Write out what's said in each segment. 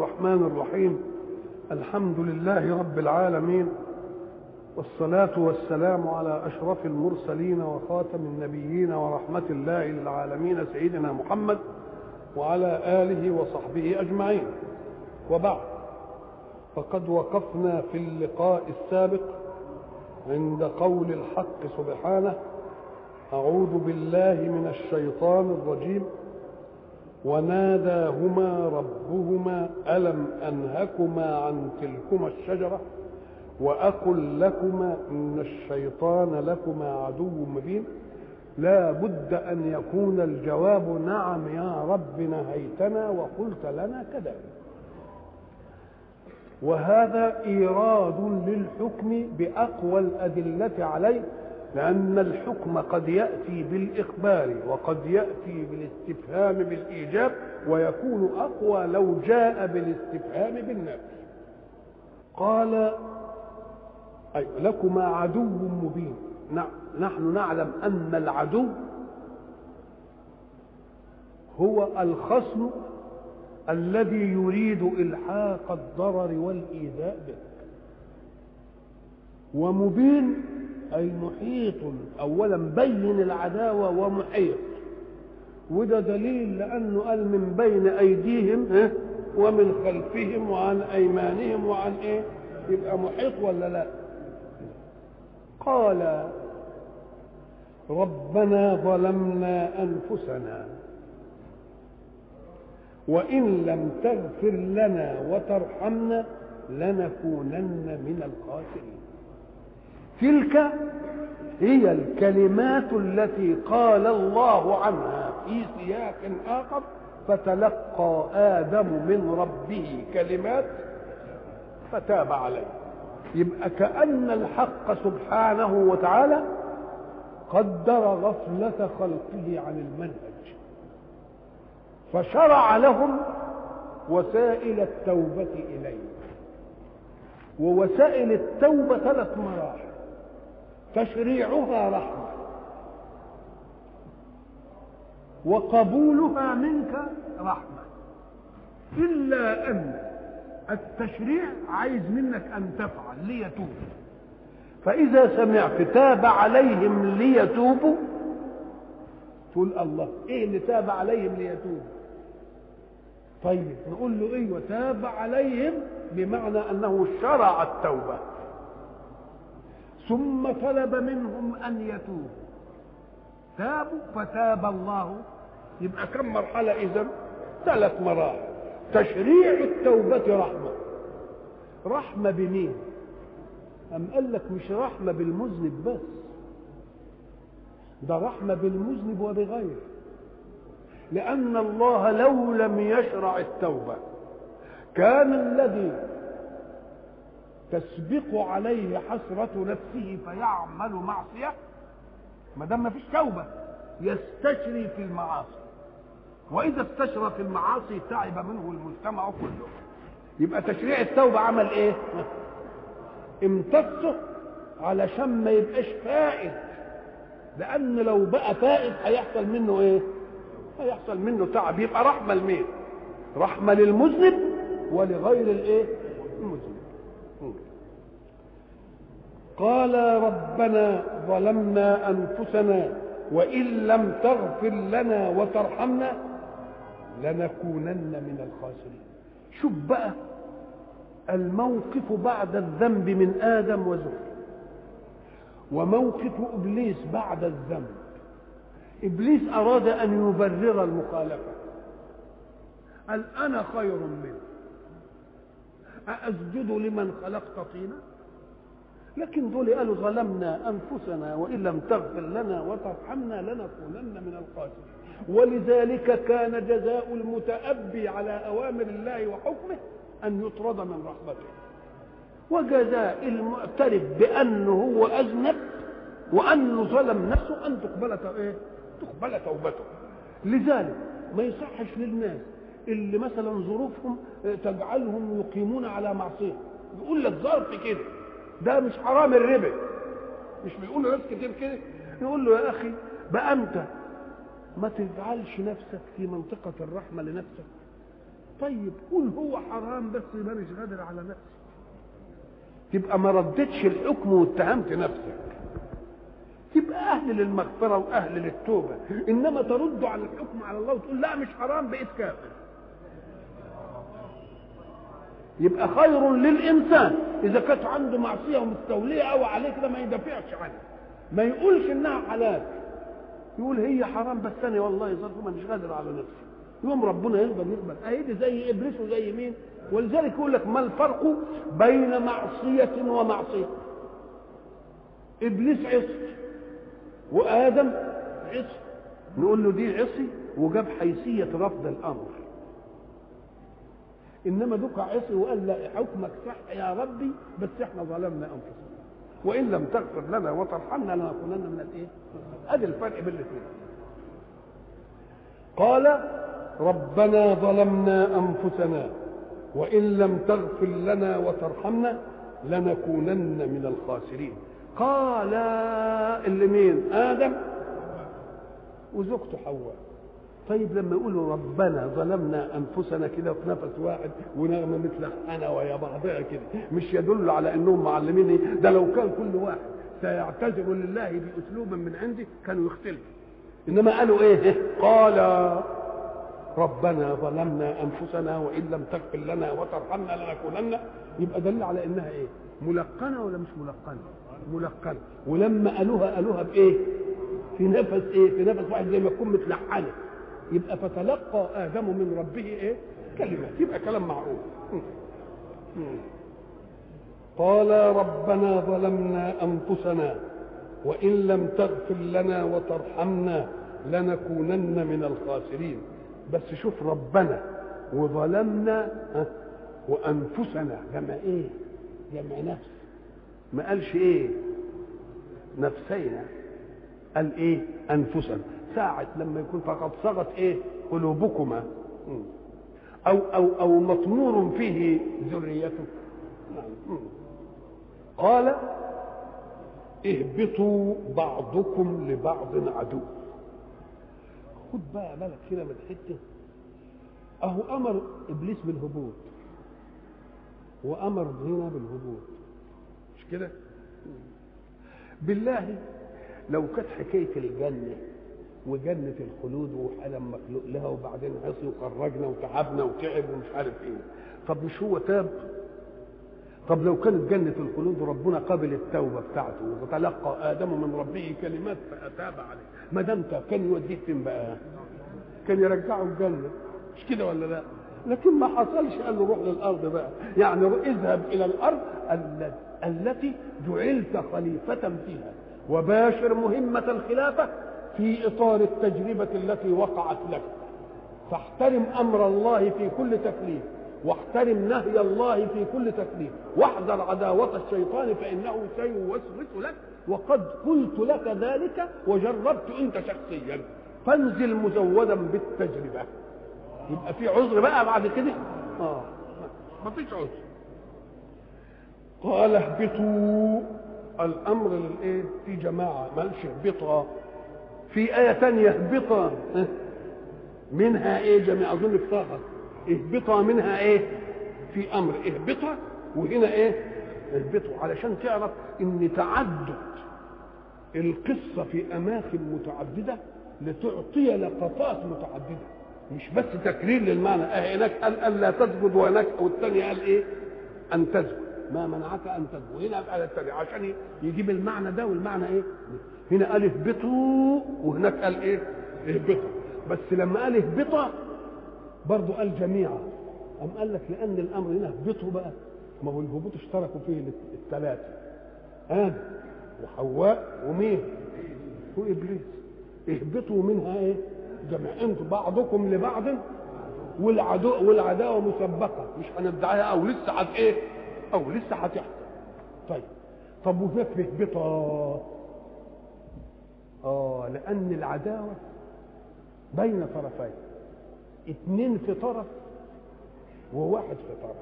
الرحمن الرحيم الحمد لله رب العالمين والصلاة والسلام على أشرف المرسلين وخاتم النبيين ورحمة الله للعالمين سيدنا محمد وعلى آله وصحبه أجمعين وبعد فقد وقفنا في اللقاء السابق عند قول الحق سبحانه أعوذ بالله من الشيطان الرجيم وناداهما ربهما ألم أنهكما عن تلكما الشجرة وأقل لكما إن الشيطان لكما عدو مبين لا بد أن يكون الجواب نعم يا رب نهيتنا وقلت لنا كذلك وهذا إيراد للحكم بأقوى الأدلة عليه لأن الحكم قد يأتي بالإخبار وقد يأتي بالاستفهام بالإيجاب ويكون أقوى لو جاء بالاستفهام بالنفي قال أي لكما عدو مبين نحن نعلم أن العدو هو الخصم الذي يريد إلحاق الضرر والإيذاء به ومبين أي محيط أولا بين العداوة ومحيط وده دليل لأنه قال من بين أيديهم ومن خلفهم وعن أيمانهم وعن إيه يبقى محيط ولا لا قال ربنا ظلمنا أنفسنا وإن لم تغفر لنا وترحمنا لنكونن من الخاسرين تلك هي الكلمات التي قال الله عنها في سياق آخر فتلقى آدم من ربه كلمات فتاب عليه يبقى كأن الحق سبحانه وتعالى قدر غفلة خلقه عن المنهج فشرع لهم وسائل التوبة إليه ووسائل التوبة ثلاث مراحل تشريعها رحمة وقبولها منك رحمة إلا أن التشريع عايز منك أن تفعل ليتوب فإذا سمعت تاب عليهم ليتوبوا تقول الله إيه اللي تاب عليهم ليتوبوا طيب نقول له ايوه تاب عليهم بمعنى انه شرع التوبه ثم طلب منهم ان يتوبوا تابوا فتاب الله يبقى كم مرحله اذا ثلاث مراحل تشريع التوبه رحمه رحمه بمين أم قال لك مش رحمه بالمذنب بس ده رحمه بالمذنب وبغيره لأن الله لو لم يشرع التوبة كان الذي تسبق عليه حسرة نفسه فيعمل معصية ما دام ما فيش توبة يستشري في المعاصي وإذا استشرى في المعاصي تعب منه المجتمع كله يبقى تشريع التوبة عمل إيه؟ امتصه علشان ما يبقاش فائد لأن لو بقى فائد هيحصل منه إيه؟ هيحصل منه تعب يبقى رحمه لمين رحمه للمذنب ولغير الايه المذنب قال ربنا ظلمنا انفسنا وان لم تغفر لنا وترحمنا لنكونن من الخاسرين شوف بقى الموقف بعد الذنب من ادم وزوجه وموقف ابليس بعد الذنب ابليس اراد ان يبرر المخالفه قال انا خير منه أأسجد لمن خلقت طينا لكن دول قالوا ظلمنا أنفسنا وإن لم تغفر لنا وترحمنا لنكونن من الخاسرين ولذلك كان جزاء المتأبي على أوامر الله وحكمه أن يطرد من رحمته وجزاء المعترف بأنه هو أذنب وأنه ظلم نفسه أن تقبل إيه؟ تقبل توبته لذلك ما يصحش للناس اللي مثلا ظروفهم تجعلهم يقيمون على معصيه يقول لك ظرف كده ده مش حرام الربا مش بيقولوا ناس كتير كده يقول له يا اخي بقى انت ما تجعلش نفسك في منطقه الرحمه لنفسك طيب قول هو حرام بس مانيش قادر على نفسي تبقى ما ردتش الحكم واتهمت نفسك تبقى اهل للمغفره واهل للتوبه انما ترد على الحكم على الله وتقول لا مش حرام بقيت كافر يبقى خير للانسان اذا كانت عنده معصيه ومستوليه او عليه كده ما يدافعش عنها ما يقولش انها حلال يقول هي حرام بس انا والله ظرف مش قادر على نفسي يوم ربنا يقدر يقبل اهي زي ابليس وزي مين ولذلك يقول لك ما الفرق بين معصيه ومعصيه ابليس عصي وادم عصي نقول له دي عصي وجاب حيثيه رفض الامر انما دوك عصي وقال لا حكمك صح يا ربي بس احنا ظلمنا انفسنا وان لم تغفر لنا وترحمنا لنكونن من الايه؟ ادي الفرق بين الاثنين. قال ربنا ظلمنا انفسنا وان لم تغفر لنا وترحمنا لنكونن من الخاسرين. قال اللي مين؟ ادم وزوجته حواء. طيب لما يقولوا ربنا ظلمنا انفسنا كده في نفس واحد ونغمه متلحنه ويا بعضها كده مش يدل على انهم معلمين إيه؟ ده لو كان كل واحد سيعتذر لله باسلوب من عنده كانوا يختلفوا انما قالوا ايه قال ربنا ظلمنا انفسنا وان لم تغفر لنا وترحمنا لنكونن يبقى دل على انها ايه ملقنه ولا مش ملقنه ملقنه ولما قالوها قالوها بايه في نفس ايه في نفس واحد زي ما تكون متلحنه يبقى فتلقى ادم من ربه ايه كلمات يبقى كلام معروف قال ربنا ظلمنا انفسنا وان لم تغفر لنا وترحمنا لنكونن من الخاسرين بس شوف ربنا وظلمنا وانفسنا جمع ايه جمع نفس ما قالش ايه نفسينا قال ايه انفسنا ساعة لما يكون فقد صغت ايه قلوبكما او او او مطمور فيه ذريته قال اهبطوا بعضكم لبعض عدو خد بقى بالك كده من حته اهو امر ابليس بالهبوط وامر هنا بالهبوط مش كده بالله لو كانت حكايه الجنه وجنة الخلود وحالا مخلوق لها وبعدين عصي وخرجنا وتعبنا وتعب ومش عارف ايه طب مش هو تاب طب لو كانت جنة الخلود وربنا قبل التوبة بتاعته وتلقى آدم من ربه كلمات فأتاب عليه ما دام تاب كان يوديه فين بقى؟ كان يرجعه الجنة مش كده ولا لا؟ لكن ما حصلش قال له روح للأرض بقى يعني اذهب إلى الأرض التي جعلت خليفة فيها وباشر مهمة الخلافة في اطار التجربه التي وقعت لك فاحترم امر الله في كل تكليف واحترم نهي الله في كل تكليف واحذر عداوة الشيطان فإنه سيوسوس لك وقد قلت لك ذلك وجربت أنت شخصيا فانزل مزودا بالتجربة يبقى في عذر بقى بعد كده اه ما فيش عذر قال اهبطوا الامر للايه في جماعه مالش اهبطا في آية تانية اهبطا منها ايه جميع اظن في طه اهبطا منها ايه في امر اهبطا وهنا ايه اهبطوا علشان تعرف ان تعدد القصه في اماكن متعدده لتعطي لقطات متعدده مش بس تكرير للمعنى اه هناك قال الا تسجد وهناك والثاني قال ايه ان تسجد ما منعك ان تسجد هنا قال الثاني عشان يجيب المعنى ده والمعنى ايه هنا قال اهبطوا وهناك قال ايه اهبطوا بس لما قال اهبطا برضه قال جميعا أم قال لك لأن الأمر هنا اهبطوا بقى ما هو الهبوط اشتركوا فيه الثلاثة آدم وحواء ومين؟ وإبليس اهبطوا منها إيه؟ جميع أنتم بعضكم لبعض والعدو والعداوة مسبقة مش هندعيها أو لسه هت إيه؟ أو لسه هتحصل طيب طب وهناك اهبطا اه لان العداوه بين طرفين اتنين في طرف وواحد في طرف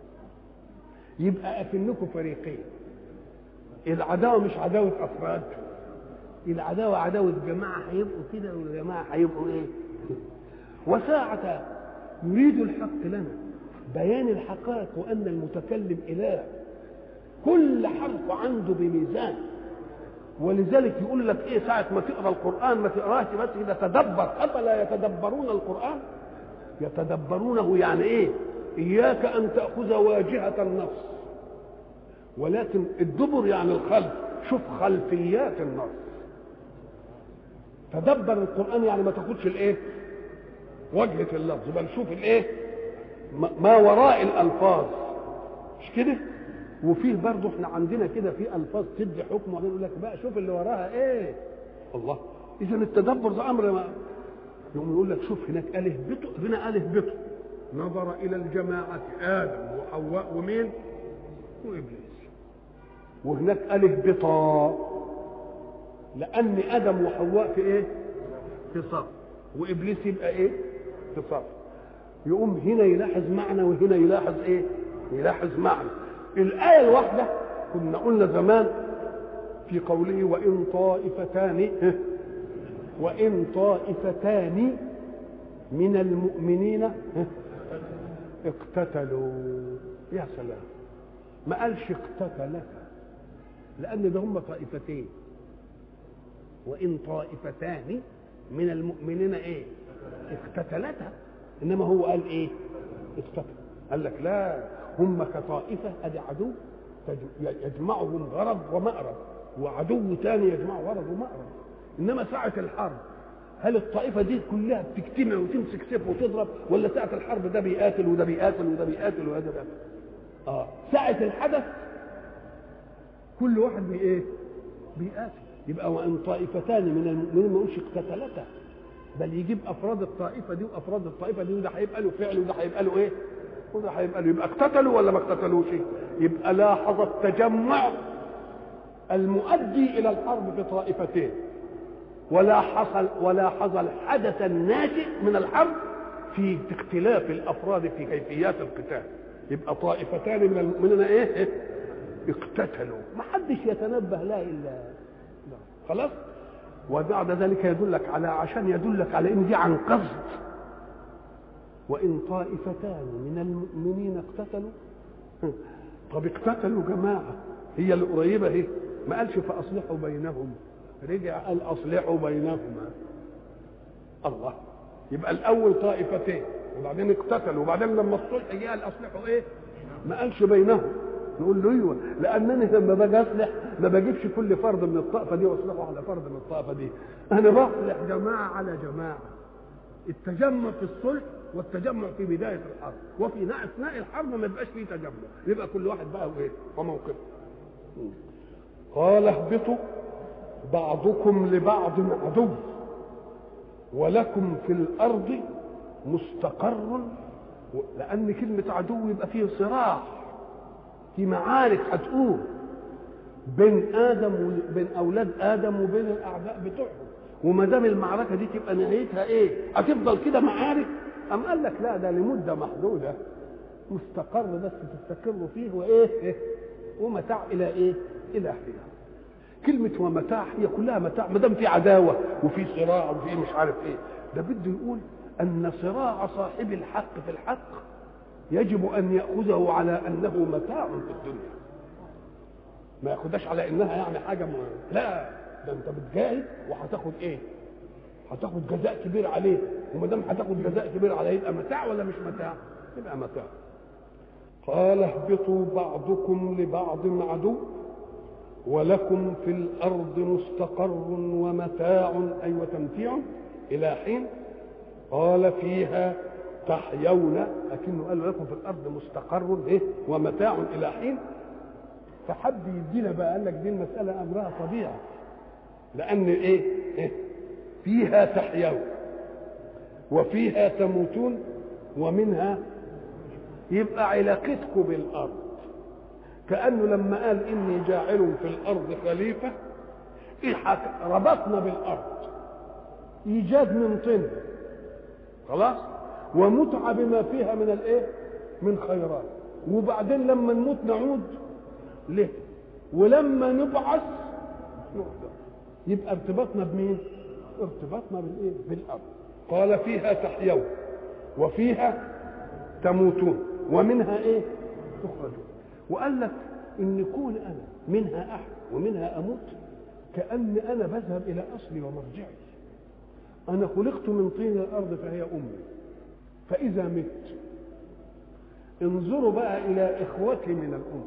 يبقى اكنكم فريقين العداوه مش عداوه افراد العداوه عداوه جماعه هيبقوا كده وجماعه هيبقوا ايه وساعة يريد الحق لنا بيان الحقائق وان المتكلم اله كل حرف عنده بميزان ولذلك يقول لك ايه ساعة ما تقرا القرآن ما تقراش بس كده تدبر أفلا يتدبرون القرآن يتدبرونه يعني ايه إياك أن تأخذ واجهة النص ولكن الدبر يعني الخلف شوف خلفيات النص تدبر القرآن يعني ما تاخدش الايه وجهة اللفظ بل شوف الايه ما وراء الألفاظ مش كده وفيه برضه احنا عندنا كده في الفاظ تدي حكم وبعدين يقول لك بقى شوف اللي وراها ايه الله اذا التدبر ده امر ما يقوم يقول لك شوف هناك الف بطء هنا الف بطء نظر الى الجماعه ادم وحواء ومين وابليس وهناك الف بطاء لان ادم وحواء في ايه في صف وابليس يبقى ايه في صف يقوم هنا يلاحظ معنى وهنا يلاحظ ايه يلاحظ معنى الآية الواحدة كنا قلنا زمان في قوله وإن طائفتان وإن طائفتان من المؤمنين اقتتلوا يا سلام ما قالش اقتتلك لأن ده هم طائفتين وإن طائفتان من المؤمنين إيه اقتتلتها إنما هو قال إيه اقتتل قال لك لا هم كطائفة أدي عدو يجمعهم غرض ومأرب وعدو ثاني يجمع غرض ومأرب إنما ساعة الحرب هل الطائفة دي كلها بتجتمع وتمسك سيف وتضرب ولا ساعة الحرب ده بيقاتل وده بيقاتل وده بيقاتل وده بيقاتل اه ساعة الحدث كل واحد بإيه؟ بيقاتل يبقى وإن طائفتان من المؤمنين ما يقولش اقتتلتا بل يجيب أفراد الطائفة دي وأفراد الطائفة دي وده هيبقى له فعل وده هيبقى له إيه؟ وده هيبقى له يبقى اقتتلوا ولا ما اقتتلوش يبقى لاحظ التجمع المؤدي الى الحرب في طائفتين ولا حصل ولا حصل الحدث الناتئ من الحرب في اختلاف الافراد في كيفيات القتال يبقى طائفتان من المؤمنين ايه اقتتلوا ما حدش يتنبه لا الا لا. خلاص وبعد ذلك يدلك على عشان يدلك على ان دي عن قصد وإن طائفتان من المؤمنين اقتتلوا طب اقتتلوا جماعة هي القريبة اهي ما قالش فأصلحوا بينهم رجع قال أصلحوا بينهما الله يبقى الأول طائفتين وبعدين اقتتلوا وبعدين لما الصلح جه قال أصلحوا إيه؟ ما قالش بينهم نقول له ايوه لانني لما باجي اصلح ما بجيبش كل فرد من الطائفه دي واصلحه على فرد من الطائفه دي انا بصلح جماعه على جماعه التجمع في الصلح والتجمع في بداية الحرب وفي أثناء الحرب ما يبقاش فيه تجمع يبقى كل واحد بقى وإيه وموقفه قال اهبطوا بعضكم لبعض عدو ولكم في الأرض مستقر لأن كلمة عدو يبقى فيه صراع في معارك هتقوم بين آدم وبين أولاد آدم وبين الأعداء بتوعهم وما دام المعركة دي تبقى نهايتها إيه؟ هتفضل كده معارك أم قال لك لا ده لمدة محدودة مستقر بس تستقر فيه وإيه إيه؟ ومتاع إلى إيه إلى حين كلمة ومتاع هي كلها متاع ما دام في عداوة وفي صراع وفي مش عارف إيه ده بده يقول أن صراع صاحب الحق في الحق يجب أن يأخذه على أنه متاع في الدنيا ما ياخدهاش على انها يعني حاجه م... لا ده انت بتجاهد وهتاخد ايه؟ هتاخد جزاء كبير عليه وما دام هتاخد جزاء كبير عليه يبقى متاع ولا مش متاع؟ يبقى متاع. قال اهبطوا بعضكم لبعض عدو ولكم في الارض مستقر ومتاع اي وتمتيع الى حين قال فيها تحيون لكنه قال لكم في الارض مستقر ايه ومتاع الى حين فحب يدينا بقى قال لك دي المساله امرها طبيعي لان ايه, إيه؟ فيها تحيون وفيها تموتون ومنها يبقى علاقتكم بالارض كانه لما قال اني جاعل في الارض خليفه إيه ربطنا بالارض ايجاد من طين خلاص ومتعه بما فيها من الايه من خيرات وبعدين لما نموت نعود له ولما نبعث نحضر يبقى ارتباطنا بمين ارتباطنا بالايه بالارض قال فيها تحيون وفيها تموتون ومنها ايه تخرجون وقال لك ان كون انا منها احيا ومنها اموت كان انا بذهب الى اصلي ومرجعي انا خلقت من طين الارض فهي امي فاذا مت انظروا بقى الى اخوتي من الام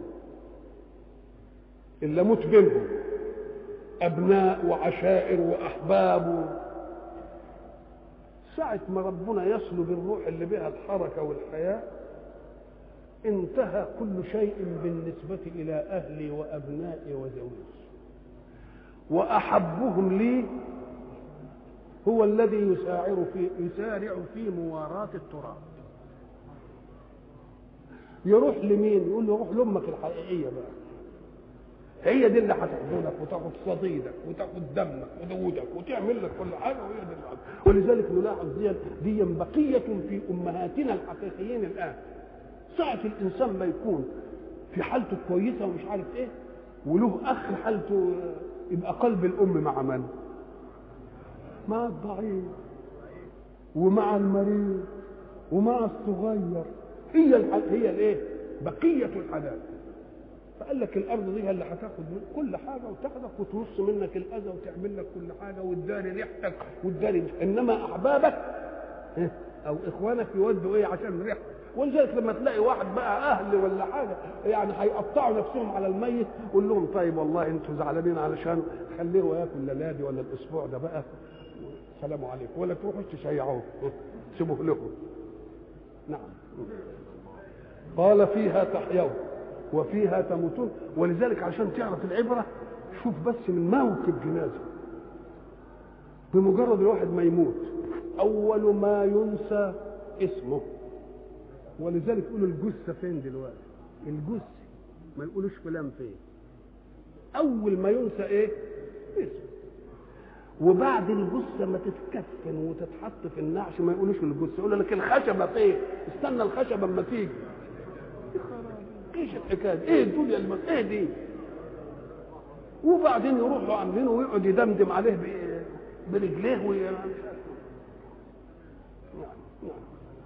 اللي اموت بينهم ابناء وعشائر واحباب ساعة ما ربنا يسلب الروح اللي بها الحركة والحياة انتهى كل شيء بالنسبة إلى أهلي وأبنائي وزوجي وأحبهم لي هو الذي يسارع في يسارع في مواراة التراب يروح لمين؟ يقول له روح لأمك الحقيقية بقى هي دي اللي هتحضنك وتاخد صديدك وتاخد دمك ودودك وتعمل لك كل حاجه وهي دي اللي ولذلك نلاحظ دي دي بقيه في امهاتنا الحقيقيين الان ساعه الانسان ما يكون في حالته كويسه ومش عارف ايه وله اخ حالته يبقى قلب الام مع من؟ مع الضعيف ومع المريض ومع الصغير هي الحل... هي الايه؟ بقيه الحنان فقال لك الارض دي هي اللي هتاخد من كل حاجه وتاخدك وترص منك الاذى وتعمل لك كل حاجه وتداري ريحتك وتداري انما احبابك او اخوانك يودوا ايه عشان ريحتك ولذلك لما تلاقي واحد بقى اهل ولا حاجه يعني هيقطعوا نفسهم على الميت قول لهم طيب والله انتوا زعلانين علشان خليه وياكل الليالي ولا الاسبوع ده بقى سلام عليكم ولا تروحوا تشيعوه سيبوه لهم نعم قال فيها تحيون وفيها تموتون ولذلك عشان تعرف العبرة شوف بس من موكب جنازة بمجرد الواحد ما يموت أول ما ينسى اسمه ولذلك يقولوا الجثة فين دلوقتي الجثة ما يقولوش فلان فين أول ما ينسى إيه اسمه وبعد الجثة ما تتكفن وتتحط في النعش ما يقولوش الجثة يقول لك الخشبة فين استنى الخشبة اما تيجي ايش الحكايه دي؟ ايه الدنيا اللي ايه دي؟ وبعدين يروحوا عاملينه ويقعد يدمدم عليه برجليه وي... نعم نعم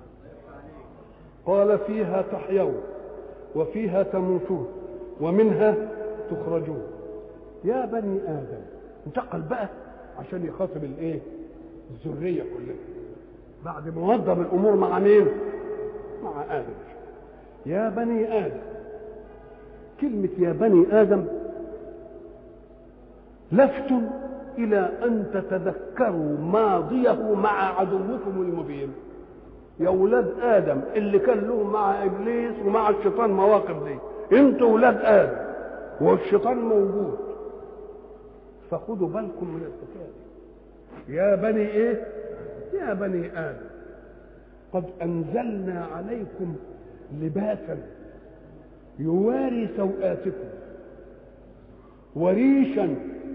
قال فيها تحيون وفيها تموتون ومنها تخرجون يا بني ادم انتقل بقى عشان يخاطب الايه؟ الذريه كلها بعد ما وضب الامور مع مين؟ مع ادم يا بني ادم كلمة يا بني آدم لفت إلى أن تتذكروا ماضيه مع عدوكم المبين يا ولاد آدم اللي كان له مع إبليس ومع الشيطان مواقف دي انتوا ولاد آدم والشيطان موجود فخدوا بالكم من الحكاية يا بني إيه؟ يا بني آدم قد أنزلنا عليكم لباسا يواري سوآتكم وريشا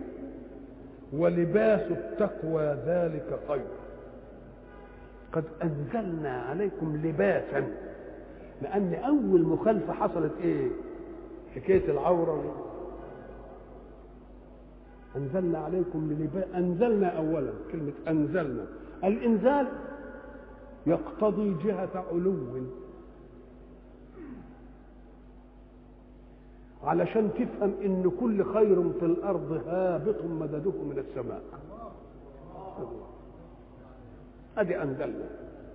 ولباس التقوى ذلك خير قد أنزلنا عليكم لباسا لأن أول مخالفة حصلت إيه؟ حكاية العورة أنزلنا عليكم للباس أنزلنا أولا كلمة أنزلنا الإنزال يقتضي جهة علو علشان تفهم ان كل خير في الارض هابط مدده من السماء ادي انزلنا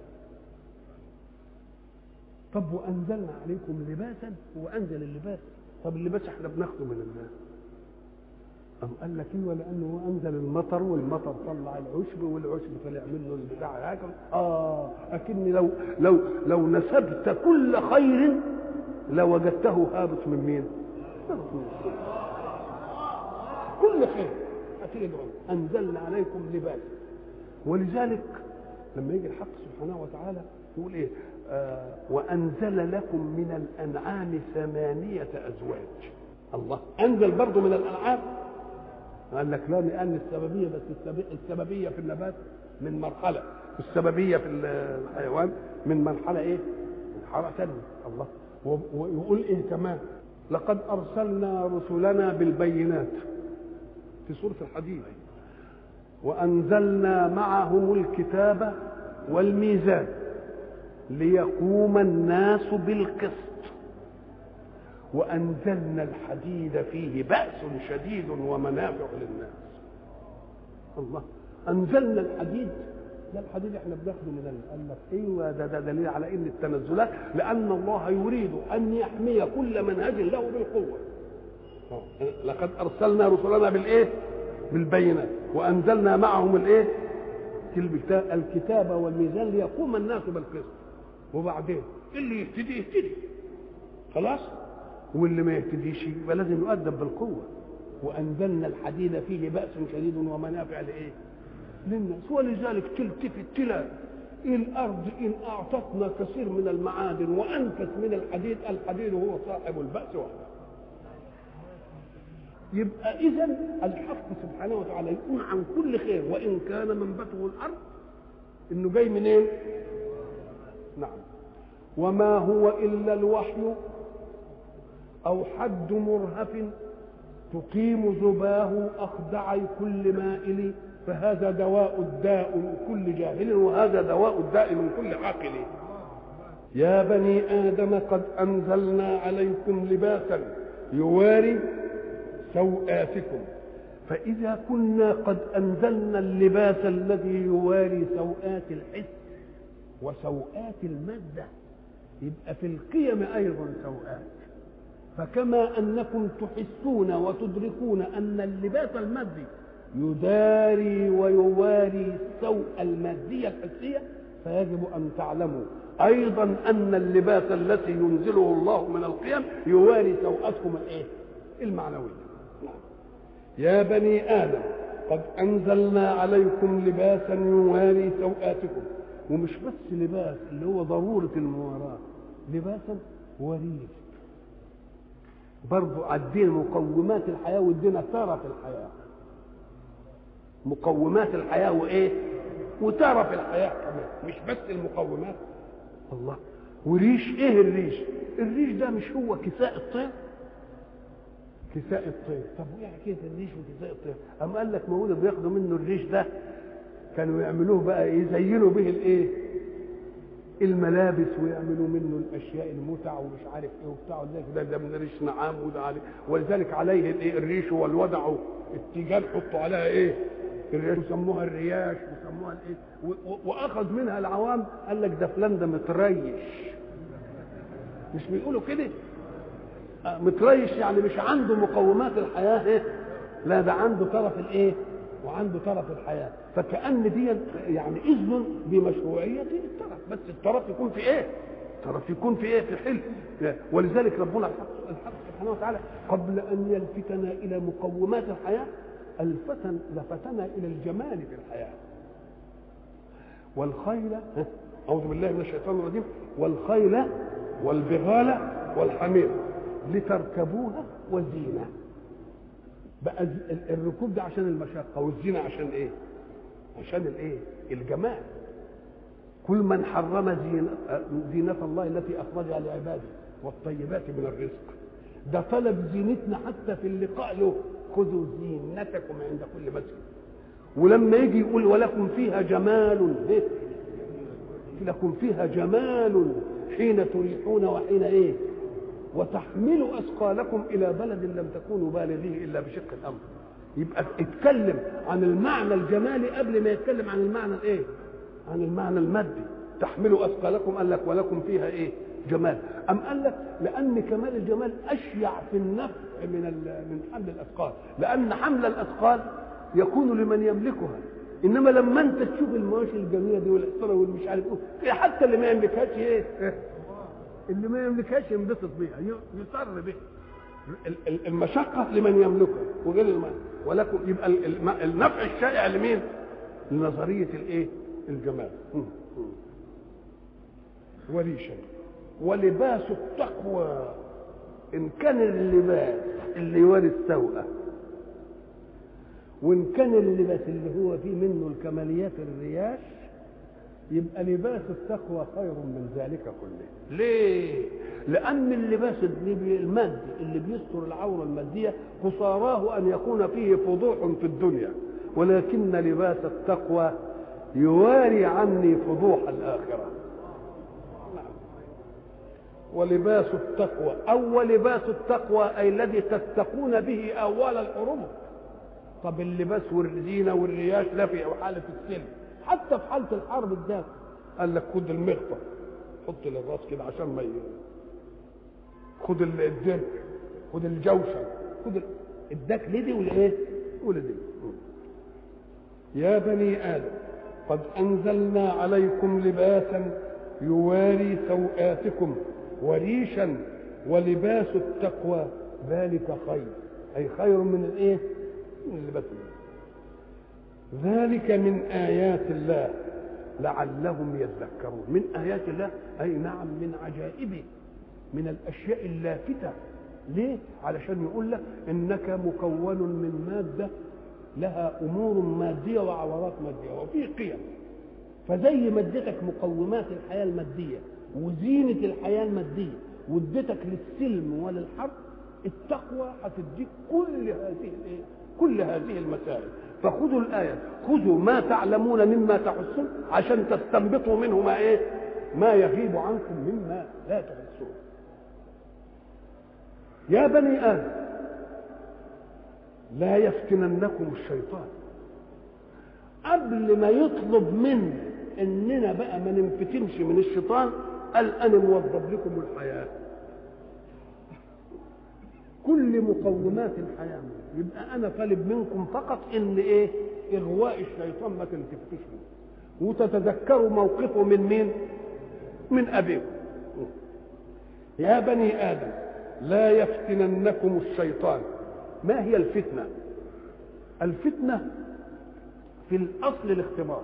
طب وانزلنا عليكم لباسا هو انزل اللباس طب اللباس احنا بناخده من الله أم قال لك ايه ولانه هو انزل المطر والمطر طلع العشب والعشب طلع منه البتاع هكذا اه اكن لو لو لو نسبت كل خير لوجدته هابط من مين؟ كل خير هتيجي انزلنا عليكم لباس ولذلك لما يجي الحق سبحانه وتعالى يقول ايه آه وانزل لكم من الانعام ثمانيه ازواج الله انزل برضه من الانعام قال لك لا لان السببيه بس السببيه في النبات من مرحله السببيه في الحيوان من مرحله ايه؟ مرحله ثانيه الله ويقول ايه كمان لقد ارسلنا رسلنا بالبينات في سوره الحديد وانزلنا معهم الكتاب والميزان ليقوم الناس بالقسط وأنزلنا الحديد فيه بأس شديد ومنافع للناس الله أنزلنا الحديد ده الحديد احنا بناخده من ال- قال لك ايوه ده ده دليل على ان التنزلات لان الله يريد ان يحمي كل منهج له بالقوه لقد ارسلنا رسلنا بالايه بالبينات وانزلنا معهم الايه الكتاب الكتاب والميزان ليقوم الناس بالقسط وبعدين اللي يهتدي يهتدي خلاص واللي ما يهتديش يبقى لازم يؤدب بالقوه وانزلنا الحديد فيه باس شديد ومنافع لايه للناس ولذلك تلتفت تلاقي الارض ان اعطتنا كثير من المعادن وانفس من الحديد الحديد هو صاحب الباس وحده يبقى اذا الحق سبحانه وتعالى يقول عن كل خير وان كان منبته الارض انه جاي منين نعم وما هو الا الوحي او حد مرهف تقيم زباه اخدع كل مائل فهذا دواء الداء كل جاهل وهذا دواء الداء من كل عاقل يا بني ادم قد انزلنا عليكم لباسا يواري سوآتكم فإذا كنا قد أنزلنا اللباس الذي يواري سوآت الحس وسوآت المادة يبقى في القيم أيضا سوآت فكما أنكم تحسون وتدركون أن اللباس المادي يداري ويواري السوء المادية الحسية فيجب أن تعلموا أيضا أن اللباس الذي ينزله الله من القيم يواري سوءتكم الإيه؟ المعنوية يا بني آدم قد أنزلنا عليكم لباسا يواري سوآتكم ومش بس لباس اللي هو ضرورة المواراة لباسا وريد برضو عدين مقومات الحياة وادينا ترف الحياة مقومات الحياة وإيه وترف الحياة كمان مش بس المقومات الله وريش ايه الريش الريش ده مش هو كساء الطير كساء الطير طب وايه حكايه الريش وكساء الطير اما قال لك ما هو بياخدوا منه الريش ده كانوا يعملوه بقى يزينوا به الايه الملابس ويعملوا منه الاشياء المتع ومش عارف ايه وبتاع وزي كده ده من ريش نعام وده عليه ولذلك عليه الايه الريش والودع التيجان حطوا عليها ايه الرياش وسموها الرياش وسموها الايه و- و- واخذ منها العوام قال لك ده فلان ده متريش مش بيقولوا كده آه، متريش يعني مش عنده مقومات الحياه ايه لا ده عنده طرف الايه وعنده طرف الحياه فكأن دي يعني اذن بمشروعيه الطرف بس الطرف يكون في ايه الطرف يكون في ايه في حلم ولذلك ربنا الحق, الحق سبحانه وتعالى قبل ان يلفتنا الى مقومات الحياه الفتن لفتنا الى الجمال في الحياه والخيل ها؟ اعوذ بالله من الشيطان الرجيم والخيل والبغال والحمير لتركبوها وزينه بقى ز- ال- الركوب ده عشان المشقه والزينه عشان ايه عشان الايه الجمال كل من حرم زينة, زينة الله التي أخرجها لعباده والطيبات من الرزق ده طلب زينتنا حتى في اللقاء له خذوا زينتكم عند كل مسجد ولما يجي يقول ولكم فيها جمال إيه؟ لكم فيها جمال حين تريحون وحين ايه وتحملوا اثقالكم الى بلد لم تكونوا بالغيه الا بشق الامر يبقى اتكلم عن المعنى الجمالي قبل ما يتكلم عن المعنى الايه عن المعنى المادي تحملوا اثقالكم قال لك ولكم فيها ايه جمال ام قال لك لان كمال الجمال اشيع في النفع من ال- من حمل الاثقال لان حمل الاثقال يكون لمن يملكها انما لما انت تشوف المواشي الجميله دي والحصانه والمش عارف ايه حتى اللي ما يملكهاش ايه اللي ما يملكهاش ينبسط بيها ي- يسر بيها ال- ال- المشقه لمن يملكها وغير المال ولكن يبقى ال- الم- النفع الشائع لمين؟ لنظريه الايه؟ الجمال م- م. وريشا ولباس التقوى ان كان اللباس اللي يوري السوءه وان كان اللباس اللي هو فيه منه الكماليات الرياش يبقى لباس التقوى خير من ذلك كله ليه لان اللباس اللي بي- المادي اللي بيستر العوره الماديه قصاراه ان يكون فيه فضوح في الدنيا ولكن لباس التقوى يواري عني فضوح الاخره ولباس التقوى أو ولباس التقوى أي الذي تتقون به أول الحروب طب اللباس والزينة والرياش لا في حالة السلم حتى في حالة الحرب الذات قال لك خد المغفر حط للراس كده عشان ما ي... خد الدرع خد الجوشن خد اداك لدي والايه ولدي يا بني ادم قد انزلنا عليكم لباسا يواري سوآتكم وريشا ولباس التقوى ذلك خير اي خير من الايه من اللباس ذلك من ايات الله لعلهم يذكرون من ايات الله اي نعم من عجائبه من الاشياء اللافته ليه علشان يقول لك انك مكون من ماده لها امور ماديه وعورات ماديه وفي قيم فزي ما اديتك مقومات الحياه الماديه وزينه الحياه الماديه واديتك للسلم وللحرب التقوى هتديك كل هذه الايه كل هذه المسائل فخذوا الآية خذوا ما تعلمون مما تحسون عشان تستنبطوا منه ما إيه ما يغيب عنكم مما لا تحسون يا بني آدم لا يفتننكم الشيطان قبل ما يطلب منا اننا بقى ما ننفتنش من الشيطان قال انا موظف لكم الحياه كل مقومات الحياه يبقى انا طالب منكم فقط ان ايه اغواء الشيطان ما تلتفتوش منه وتتذكروا موقفه من مين من ابيكم يا بني ادم لا يفتننكم الشيطان ما هي الفتنه الفتنه في الاصل الاختبار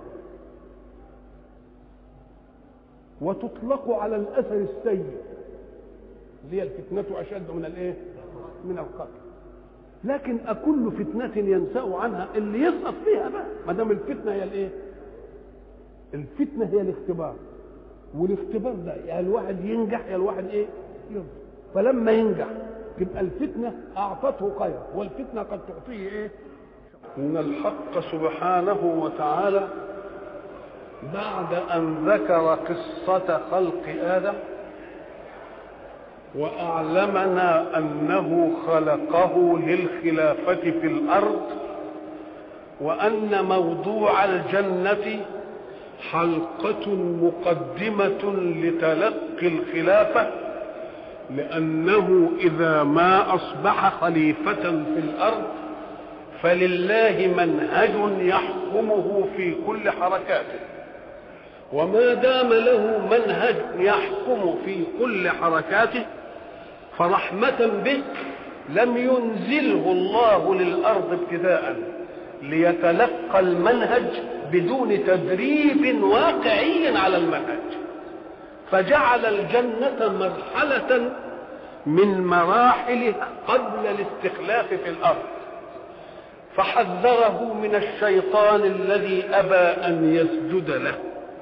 وتطلق على الاثر السيء اللي هي الفتنه اشد من الايه من القتل لكن أكل فتنة ينسأ عنها اللي يسقط فيها بقى ما دام الفتنة هي الإيه؟ الفتنة هي الاختبار والاختبار ده يا الواحد ينجح يا الواحد إيه؟ ينجح فلما ينجح تبقى الفتنة أعطته خيرا والفتنة قد تعطيه إيه؟ إن الحق سبحانه وتعالى بعد أن ذكر قصة خلق آدم واعلمنا انه خلقه للخلافه في الارض وان موضوع الجنه حلقه مقدمه لتلقي الخلافه لانه اذا ما اصبح خليفه في الارض فلله منهج يحكمه في كل حركاته وما دام له منهج يحكم في كل حركاته فرحمة به لم ينزله الله للأرض ابتداء ليتلقى المنهج بدون تدريب واقعي على المنهج فجعل الجنة مرحلة من مراحلها قبل الاستخلاف في الأرض فحذره من الشيطان الذي أبى أن يسجد له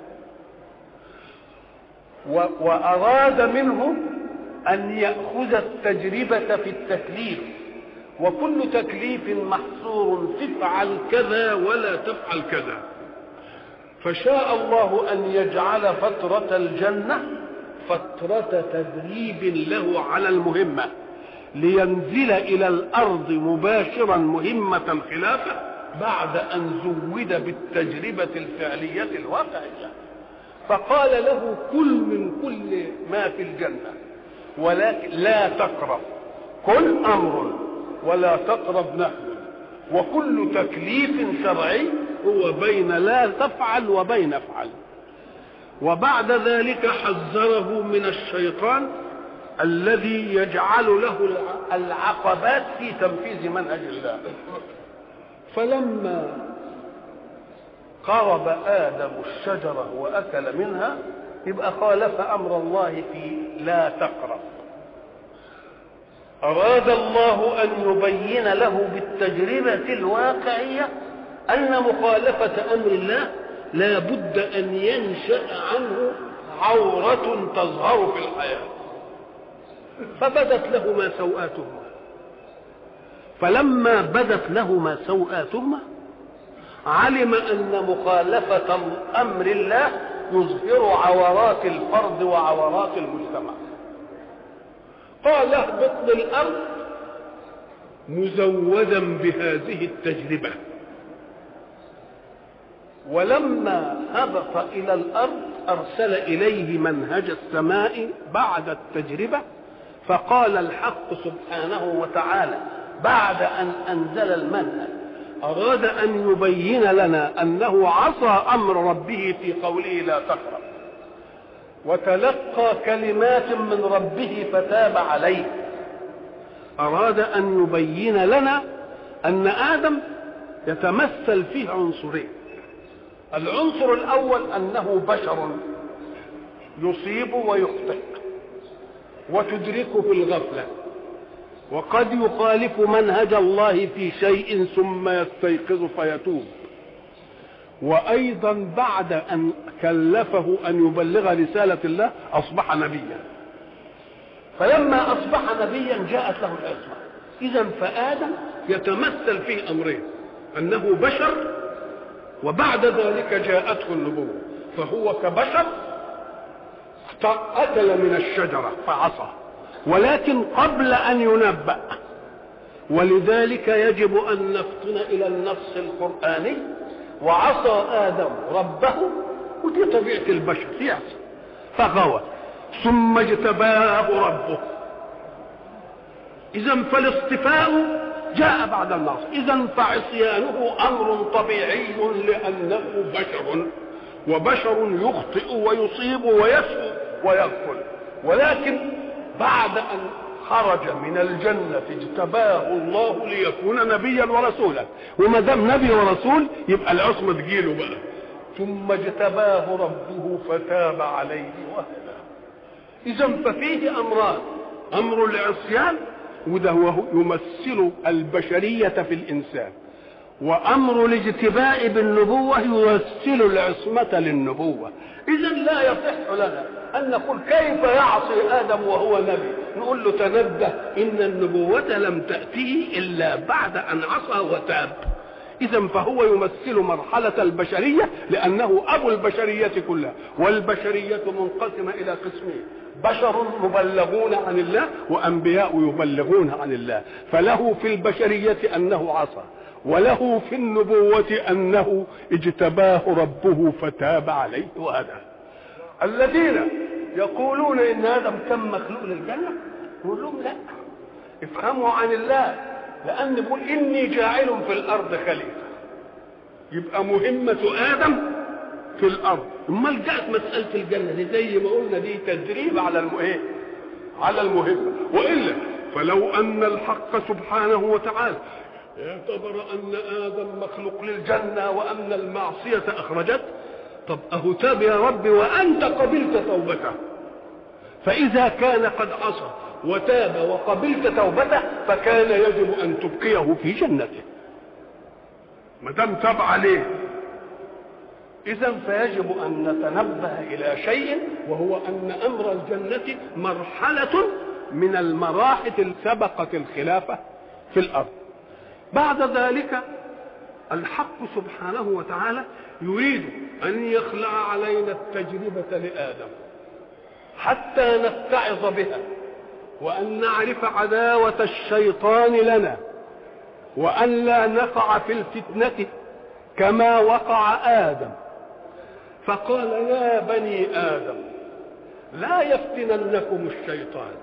وأراد منه أن يأخذ التجربة في التكليف وكل تكليف محصور تفعل كذا ولا تفعل كذا فشاء الله أن يجعل فترة الجنة فترة تدريب له على المهمة لينزل إلى الأرض مباشرا مهمة الخلافة بعد أن زود بالتجربة الفعلية الواقعية فقال له كل من كل ما في الجنة ولكن لا تقرب كل امر ولا تقرب نهي وكل تكليف شرعي هو بين لا تفعل وبين افعل وبعد ذلك حذره من الشيطان الذي يجعل له العقبات في تنفيذ منهج الله فلما قرب ادم الشجره واكل منها يبقى خالف امر الله في لا تقرب اراد الله ان يبين له بالتجربه الواقعيه ان مخالفه امر الله لا بد ان ينشا عنه عوره تظهر في الحياه فبدت لهما سوآتهما فلما بدت لهما سوآتهما علم ان مخالفه امر الله يظهر عورات الفرد وعورات المجتمع قال اهبط للأرض مزودا بهذه التجربة ولما هبط إلى الأرض أرسل إليه منهج السماء بعد التجربة فقال الحق سبحانه وتعالى بعد أن أنزل المنهج أراد أن يبين لنا أنه عصى أمر ربه في قوله لا تقرب وتلقى كلمات من ربه فتاب عليه أراد أن يبين لنا أن آدم يتمثل فيه عنصرين العنصر الأول أنه بشر يصيب ويخطئ وتدركه الغفلة وقد يخالف منهج الله في شيء ثم يستيقظ فيتوب وايضا بعد ان كلفه ان يبلغ رساله الله اصبح نبيا فلما اصبح نبيا جاءت له العصمه اذا فادم يتمثل فيه امرين انه بشر وبعد ذلك جاءته النبوه فهو كبشر اكل من الشجره فعصى ولكن قبل ان ينبأ ولذلك يجب ان نفطن الى النص القراني وعصى ادم ربه ودي طبيعه البشر يعصى فغوى ثم اجتباه ربه اذا فالاصطفاء جاء بعد النص اذا فعصيانه امر طبيعي لانه بشر وبشر يخطئ ويصيب ويسهو ويغفل ولكن بعد ان خرج من الجنة اجتباه الله ليكون نبيا ورسولا وما دام نبي ورسول يبقى العصمة تجيله بقى ثم اجتباه ربه فتاب عليه وهدى إذا ففيه أمران أمر العصيان وده هو يمثل البشرية في الإنسان وأمر الاجتباء بالنبوة يمثل العصمة للنبوة إذا لا يصح لنا أن نقول كيف يعصي آدم وهو نبي نقول له تنبه إن النبوة لم تأته إلا بعد أن عصى وتاب إذا فهو يمثل مرحلة البشرية لأنه أبو البشرية كلها والبشرية منقسمة إلى قسمين بشر مبلغون عن الله وأنبياء يبلغون عن الله فله في البشرية أنه عصى وله في النبوة أنه اجتباه ربه فتاب عليه وهداه الذين يقولون ان ادم كان مخلوق للجنه نقول لهم لا افهموا عن الله لان بيقول اني جاعل في الارض خليفه يبقى مهمه ادم في الارض امال جاءت مساله الجنه دي زي ما قلنا دي تدريب على الايه على المهمه والا فلو ان الحق سبحانه وتعالى اعتبر ان ادم مخلوق للجنه وان المعصيه اخرجته طب اهو تاب يا رب وانت قبلت توبته فاذا كان قد عصى وتاب وقبلت توبته فكان يجب ان تبقيه في جنته ما دام تاب عليه اذا فيجب ان نتنبه الى شيء وهو ان امر الجنه مرحله من المراحل سبقت الخلافه في الارض بعد ذلك الحق سبحانه وتعالى يريد أن يخلع علينا التجربة لآدم حتى نتعظ بها وأن نعرف عداوة الشيطان لنا وأن لا نقع في الفتنة كما وقع آدم فقال يا بني آدم لا يفتننكم الشيطان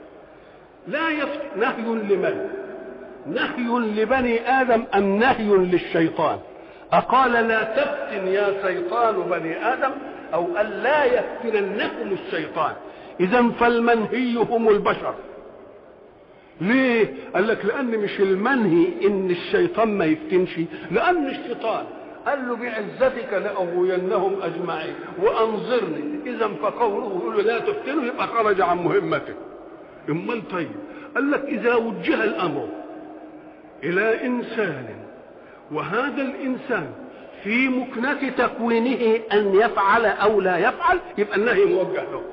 لا يفت... نهي لمن نهي لبني آدم أم نهي للشيطان أقال لا تفتن يا شيطان بني آدم أو أن لا يفتننكم الشيطان إذا فالمنهي هم البشر ليه؟ قال لك لأن مش المنهي إن الشيطان ما يفتنش لأن الشيطان قال له بعزتك لأغوينهم أجمعين وأنظرني إذا فقوله يقول لا تفتنوا يبقى خرج عن مهمته أمال طيب قال لك إذا وجه الأمر إلى إنسان وهذا الإنسان في مكنة تكوينه أن يفعل أو لا يفعل يبقى النهي موجه له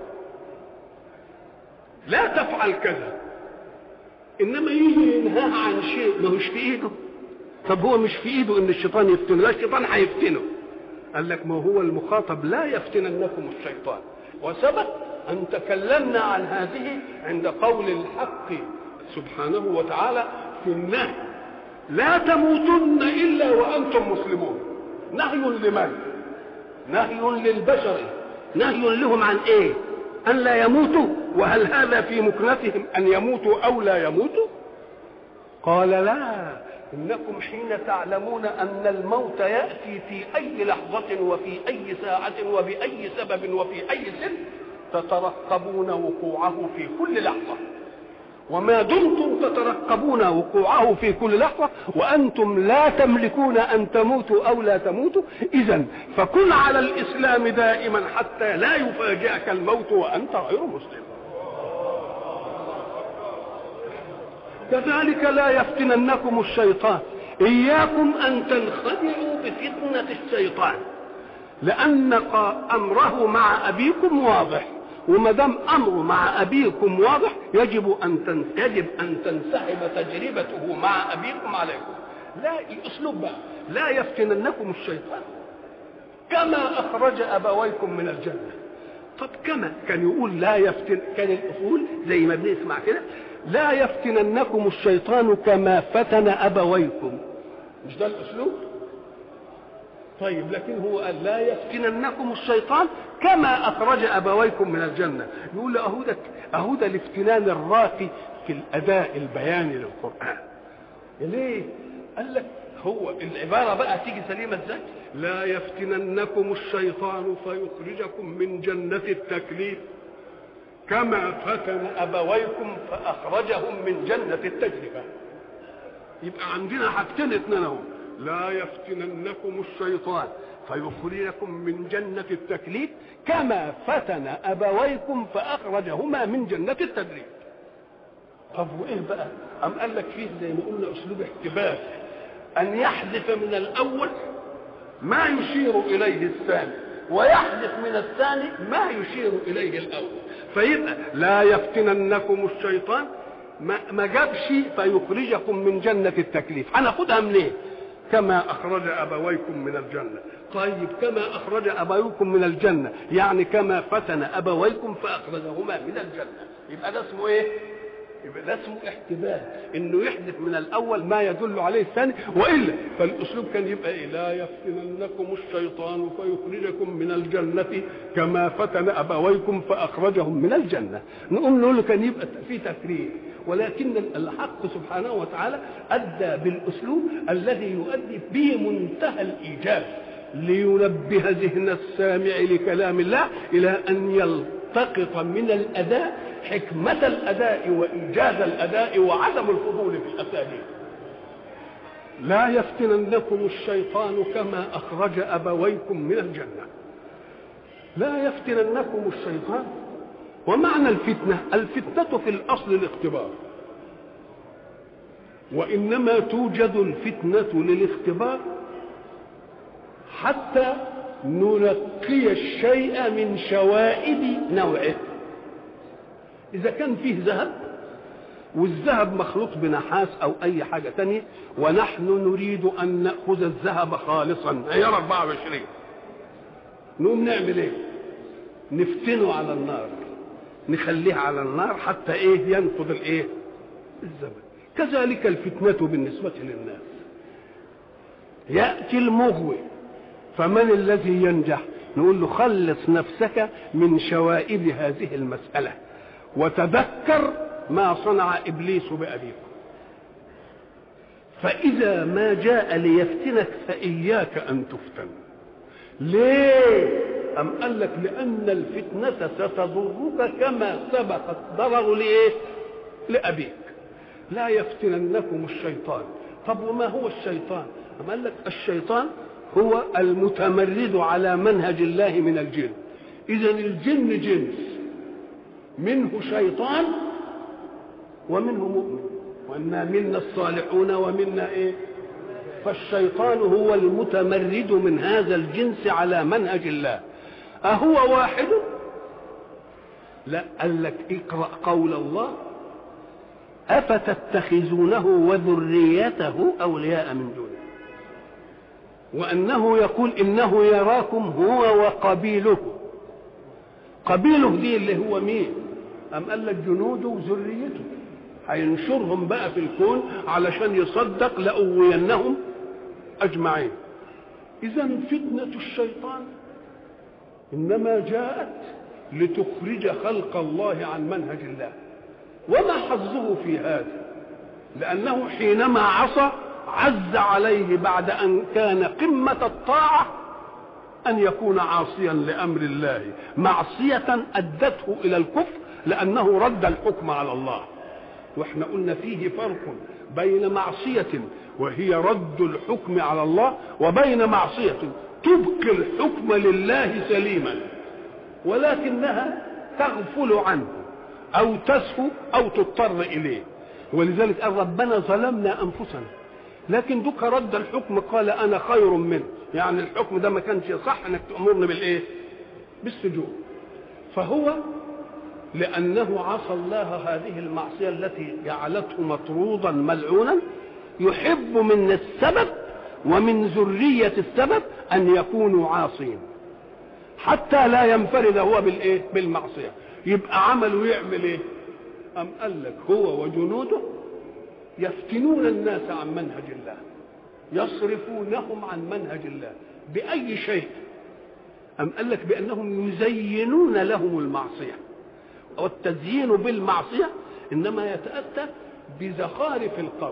لا تفعل كذا إنما يجي ينهاها عن شيء ما هوش في إيده طب هو مش في إيده إن الشيطان يفتنه لا الشيطان هيفتنه قال لك ما هو المخاطب لا يفتننكم الشيطان وثبت أن تكلمنا عن هذه عند قول الحق سبحانه وتعالى في النهي لا تموتن إلا وأنتم مسلمون نهي لمن؟ نهي للبشر نهي لهم عن إيه؟ أن لا يموتوا وهل هذا في مكنتهم أن يموتوا أو لا يموتوا؟ قال لا إنكم حين تعلمون أن الموت يأتي في أي لحظة وفي أي ساعة وبأي سبب وفي أي سن تترقبون وقوعه في كل لحظة وما دمتم تترقبون وقوعه في كل لحظة وأنتم لا تملكون أن تموتوا أو لا تموتوا إذا فكن على الإسلام دائما حتى لا يفاجئك الموت وأنت غير مسلم كذلك لا يفتننكم الشيطان إياكم أن تنخدعوا بفتنة الشيطان لأن أمره مع أبيكم واضح وما دام امره مع ابيكم واضح يجب ان تن... يجب ان تنسحب تجربته مع ابيكم عليكم لا الاسلوب بقى لا يفتننكم الشيطان كما اخرج ابويكم من الجنه طب كما كان يقول لا يفتن كان الاصول زي ما بنسمع كده لا يفتننكم الشيطان كما فتن ابويكم مش ده الاسلوب طيب لكن هو قال لا يفتننكم الشيطان كما اخرج ابويكم من الجنه يقول له اهو ده اهو ده الافتنان الراقي في الاداء البياني للقران ليه قال لك هو العباره بقى تيجي سليمه ازاي لا يفتننكم الشيطان فيخرجكم من جنه التكليف كما فتن ابويكم فاخرجهم من جنه التجربه يبقى عندنا حاجتين اتنين اهو لا يفتننكم الشيطان فيخرجكم من جنة التكليف كما فتن أبويكم فأخرجهما من جنة التدريب طب وإيه بقى أم قال لك فيه زي ما قلنا أسلوب احتباس أن يحذف من الأول ما يشير إليه الثاني ويحذف من الثاني ما يشير إليه الأول فيبقى لا يفتننكم الشيطان ما, ما جابش فيخرجكم من جنة التكليف هناخدها منين كما أخرج أبويكم من الجنة طيب كما أخرج أبويكم من الجنة يعني كما فتن أبويكم فأخرجهما من الجنة يبقى ده اسمه إيه يبقى ده اسمه احتباس انه يحدث من الاول ما يدل عليه الثاني والا فالاسلوب كان يبقى ايه لا يفتننكم الشيطان فيخرجكم من الجنه كما فتن ابويكم فاخرجهم من الجنه نقوم نقول كان يبقى في تكرير ولكن الحق سبحانه وتعالى ادى بالاسلوب الذي يؤدي به منتهى الايجاز لينبه ذهن السامع لكلام الله الى ان يلتقط من الاداء حكمة الأداء وإيجاز الأداء وعدم الفضول في الأساليب لا يفتننكم الشيطان كما أخرج أبويكم من الجنة لا يفتننكم الشيطان ومعنى الفتنة الفتنة في الأصل الاختبار وإنما توجد الفتنة للاختبار حتى ننقي الشيء من شوائب نوعه إذا كان فيه ذهب والذهب مخلوط بنحاس أو أي حاجة تانية ونحن نريد أن نأخذ الذهب خالصا عيار 24 نقوم نعمل إيه؟ نفتنه على النار نخليه على النار حتى إيه ينفض الإيه؟ الزمن كذلك الفتنة بالنسبة للناس يأتي المغوي فمن الذي ينجح نقول له خلص نفسك من شوائب هذه المسألة وتذكر ما صنع ابليس بابيكم فاذا ما جاء ليفتنك فاياك ان تفتن ليه ام قال لك لان الفتنه ستضرك كما سبقت ضرر لايه لابيك لا يفتننكم الشيطان طب وما هو الشيطان أم قال لك الشيطان هو المتمرد على منهج الله من الجن اذا الجن جنس منه شيطان ومنه مؤمن وأنا منا الصالحون ومنا إيه فالشيطان هو المتمرد من هذا الجنس على منهج الله أهو واحد لا قال لك اقرأ قول الله أفتتخذونه وذريته أولياء من دونه وأنه يقول إنه يراكم هو وقبيله قبيله دي اللي هو مين أم قال لك جنوده وذريته هينشرهم بقى في الكون علشان يصدق لأغوينهم أجمعين إذا فتنة الشيطان إنما جاءت لتخرج خلق الله عن منهج الله وما حظه في هذا لأنه حينما عصى عز عليه بعد أن كان قمة الطاعة أن يكون عاصيا لأمر الله معصية أدته إلى الكفر لأنه رد الحكم على الله واحنا قلنا فيه فرق بين معصية وهي رد الحكم على الله وبين معصية تبقي الحكم لله سليما ولكنها تغفل عنه أو تسهو أو تضطر إليه ولذلك قال ربنا ظلمنا أنفسنا لكن دوك رد الحكم قال أنا خير منه يعني الحكم ده ما كانش صح انك تأمرني بالإيه بالسجود فهو لأنه عصى الله هذه المعصية التي جعلته مطرودا ملعونا يحب من السبب ومن ذرية السبب أن يكونوا عاصين حتى لا ينفرد هو بالإيه بالمعصية يبقى عمله يعمل إيه أم قال لك هو وجنوده يفتنون الناس عن منهج الله يصرفونهم عن منهج الله بأي شيء أم قال لك بأنهم يزينون لهم المعصية والتزيين بالمعصية إنما يتأتى بزخارف القول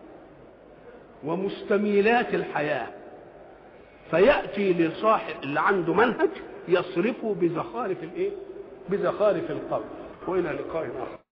ومستميلات الحياة فيأتي لصاحب اللي عنده منهج يصرفه بزخارف الايه؟ بزخارف القول وإلى لقاء آخر